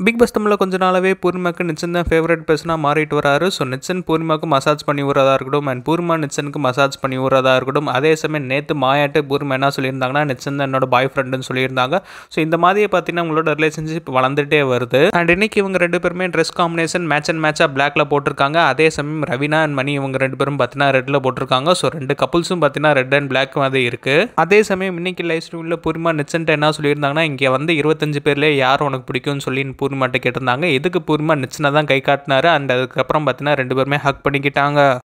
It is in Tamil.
பிக் பாஸ் தமிழில் கொஞ்ச நாளாவே பூர்ணிமாக்கு நிச்சன் தான் ஃபேவரட் பர்சனாக மாறிட்டு வராரு ஸோ நிச்சன் பூர்ணிமாக்கு மசாஜ் பண்ணி விடுறதா இருக்கட்டும் அண்ட் பூர்ணிமா நிச்சனுக்கு மசாஜ் பண்ணி விடுறதா இருக்கட்டும் அதே சமயம் நேற்று மாயாட்டு பூர்ணிமா என்ன சொல்லியிருந்தாங்கன்னா நிச்சன் தான் என்னோட பாய் ஃப்ரெண்டுன்னு சொல்லியிருந்தாங்க ஸோ இந்த மாதிரியே பார்த்தீங்கன்னா உங்களோட ரிலேஷன்ஷிப் வளர்ந்துட்டே வருது அண்ட் இன்னைக்கு இவங்க ரெண்டு பேருமே ட்ரெஸ் காம்பினேஷன் மேட்ச் அண்ட் மேட்சாக பிளாக்ல போட்டிருக்காங்க அதே சமயம் ரவினா அண்ட் மணி இவங்க ரெண்டு பேரும் பார்த்தீங்கன்னா ரெட்டில் போட்டிருக்காங்க ஸோ ரெண்டு கப்புள்ஸும் பார்த்தீங்கன்னா ரெட் அண்ட் பிளாக் மாதிரி இருக்கு அதே சமயம் இன்னைக்கு லைவ் ஸ்ட்ரீமில் பூர்ணிமா நிச்சன்ட்டு என்ன சொல்லியிருந்தாங்கன்னா இங்கே வந்து இருபத்தஞ்சு பேர்லேயே யார் உனக்கு பிடிக்கும்னு சொல்லி பூர்ணிமாட்ட கேட்டிருந்தாங்க எதுக்கு பூர்ணிமா நிச்சனை தான் கை காட்டினாரு அண்ட் அதுக்கப்புறம் பார்த்தீங்கன்னா ரெண்டு பேருமே ஹக் பண்ணிக்கிட்டாங்க